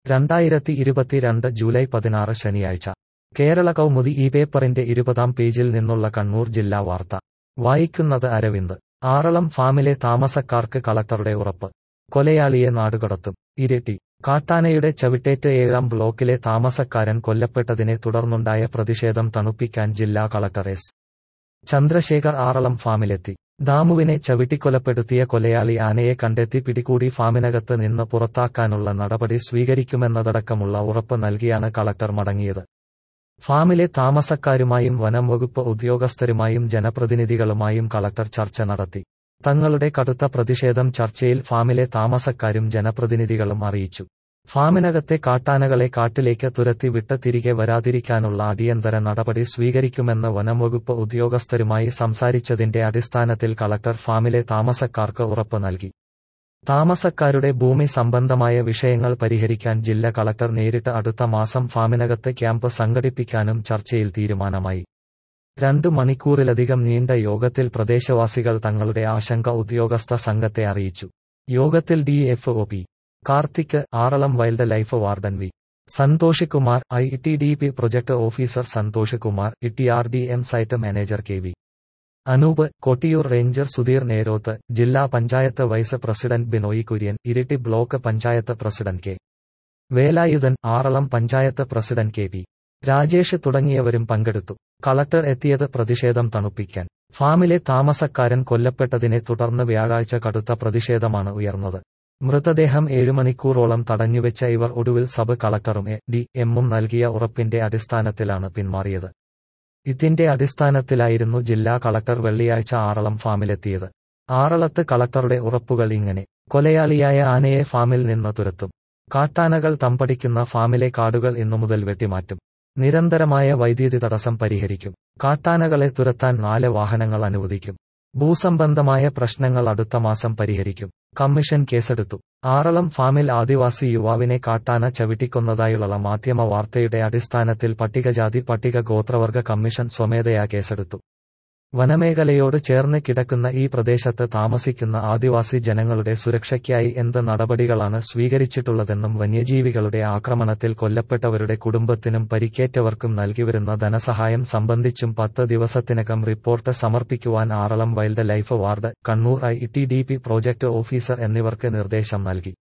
രണ്ടായിരത്തി ഇരുപത്തിരണ്ട് ജൂലൈ പതിനാറ് ശനിയാഴ്ച കേരള കൗമുദി ഈ പേപ്പറിന്റെ ഇരുപതാം പേജിൽ നിന്നുള്ള കണ്ണൂർ ജില്ലാ വാർത്ത വായിക്കുന്നത് അരവിന്ദ് ആറളം ഫാമിലെ താമസക്കാർക്ക് കളക്ടറുടെ ഉറപ്പ് കൊലയാളിയെ നാടുകടത്തും ഇരട്ടി കാട്ടാനയുടെ ചവിട്ടേറ്റ് ഏഴാം ബ്ലോക്കിലെ താമസക്കാരൻ കൊല്ലപ്പെട്ടതിനെ തുടർന്നുണ്ടായ പ്രതിഷേധം തണുപ്പിക്കാൻ ജില്ലാ കളക്ടർ എസ് ചന്ദ്രശേഖർ ആറളം ഫാമിലെത്തി ദാമുവിനെ ചവിട്ടിക്കൊലപ്പെടുത്തിയ കൊലയാളി ആനയെ കണ്ടെത്തി പിടികൂടി ഫാമിനകത്ത് നിന്ന് പുറത്താക്കാനുള്ള നടപടി സ്വീകരിക്കുമെന്നതടക്കമുള്ള ഉറപ്പ് നൽകിയാണ് കളക്ടർ മടങ്ങിയത് ഫാമിലെ താമസക്കാരുമായും വനം വകുപ്പ് ഉദ്യോഗസ്ഥരുമായും ജനപ്രതിനിധികളുമായും കളക്ടർ ചർച്ച നടത്തി തങ്ങളുടെ കടുത്ത പ്രതിഷേധം ചർച്ചയിൽ ഫാമിലെ താമസക്കാരും ജനപ്രതിനിധികളും അറിയിച്ചു ഫാമിനകത്തെ കാട്ടാനകളെ കാട്ടിലേക്ക് തുരത്തി വിട്ട് തിരികെ വരാതിരിക്കാനുള്ള അടിയന്തര നടപടി സ്വീകരിക്കുമെന്ന് വനംവകുപ്പ് ഉദ്യോഗസ്ഥരുമായി സംസാരിച്ചതിന്റെ അടിസ്ഥാനത്തിൽ കളക്ടർ ഫാമിലെ താമസക്കാർക്ക് ഉറപ്പ് നൽകി താമസക്കാരുടെ ഭൂമി സംബന്ധമായ വിഷയങ്ങൾ പരിഹരിക്കാൻ ജില്ലാ കളക്ടർ നേരിട്ട് അടുത്ത മാസം ഫാമിനകത്ത് ക്യാമ്പ് സംഘടിപ്പിക്കാനും ചർച്ചയിൽ തീരുമാനമായി രണ്ടു മണിക്കൂറിലധികം നീണ്ട യോഗത്തിൽ പ്രദേശവാസികൾ തങ്ങളുടെ ആശങ്ക ഉദ്യോഗസ്ഥ സംഘത്തെ അറിയിച്ചു യോഗത്തിൽ D F O P Karthik Aralam wildlife warden V Santhosh Kumar I T D P project officer Santhosh Kumar E R D M site manager K V Anoop Kottiyoor ranger Sudheer Nerothu ജില്ലാ panchayat vice president Binoy Kurian Iritty block panchayat president K Velayudhan Aralam panchayat president K P Rajesh തുടങ്ങിയവരും പങ്കെടുത്തു collector എത്തിയത് പ്രതിഷേധം തണുപ്പിക്കാൻ ഫാമിലെ താമസക്കാരൻ കൊല്ലപ്പെട്ടതിനെ തുടർന്ന് വ്യാഴാഴ്ച കടുത്ത പ്രതിഷേധമാണ് ഉയർന്നത് മൃതദേഹം ഏഴുമണിക്കൂറോളം തടഞ്ഞുവെച്ച ഇവർ ഒടുവിൽ സബ് കളക്ടറും എ ഡി എമ്മും നൽകിയ ഉറപ്പിന്റെ അടിസ്ഥാനത്തിലാണ് പിന്മാറിയത് ഇതിന്റെ അടിസ്ഥാനത്തിലായിരുന്നു ജില്ലാ കളക്ടർ വെള്ളിയാഴ്ച ആറളം ഫാമിലെത്തിയത് ആറളത്ത് കളക്ടറുടെ ഉറപ്പുകൾ ഇങ്ങനെ കൊലയാളിയായ ആനയെ ഫാമിൽ നിന്ന് തുരത്തും കാട്ടാനകൾ തമ്പടിക്കുന്ന ഫാമിലെ കാടുകൾ ഇന്നുമുതൽ വെട്ടിമാറ്റും നിരന്തരമായ വൈദ്യുതി തടസ്സം പരിഹരിക്കും കാട്ടാനകളെ തുരത്താൻ നാല് വാഹനങ്ങൾ അനുവദിക്കും ഭൂസംബന്ധമായ പ്രശ്നങ്ങൾ അടുത്ത മാസം പരിഹരിക്കും കമ്മീഷൻ കേസെടുത്തു ആറളം ഫാമിൽ ആദിവാസി യുവാവിനെ കാട്ടാന ചവിട്ടിക്കൊന്നതായുള്ള മാധ്യമ വാർത്തയുടെ അടിസ്ഥാനത്തിൽ പട്ടികജാതി പട്ടിക ഗോത്രവർഗ കമ്മീഷൻ സ്വമേധയാ കേസെടുത്തു വനമേഖലയോട് ചേർന്ന് കിടക്കുന്ന ഈ പ്രദേശത്ത് താമസിക്കുന്ന ആദിവാസി ജനങ്ങളുടെ സുരക്ഷയ്ക്കായി എന്ത് നടപടികളാണ് സ്വീകരിച്ചിട്ടുള്ളതെന്നും വന്യജീവികളുടെ ആക്രമണത്തിൽ കൊല്ലപ്പെട്ടവരുടെ കുടുംബത്തിനും പരിക്കേറ്റവർക്കും നൽകിവരുന്ന ധനസഹായം സംബന്ധിച്ചും പത്ത് ദിവസത്തിനകം റിപ്പോർട്ട് സമർപ്പിക്കുവാൻ Aralam wildlife ward Kannur I T D P project officer എന്നിവർക്ക് നിർദ്ദേശം നൽകി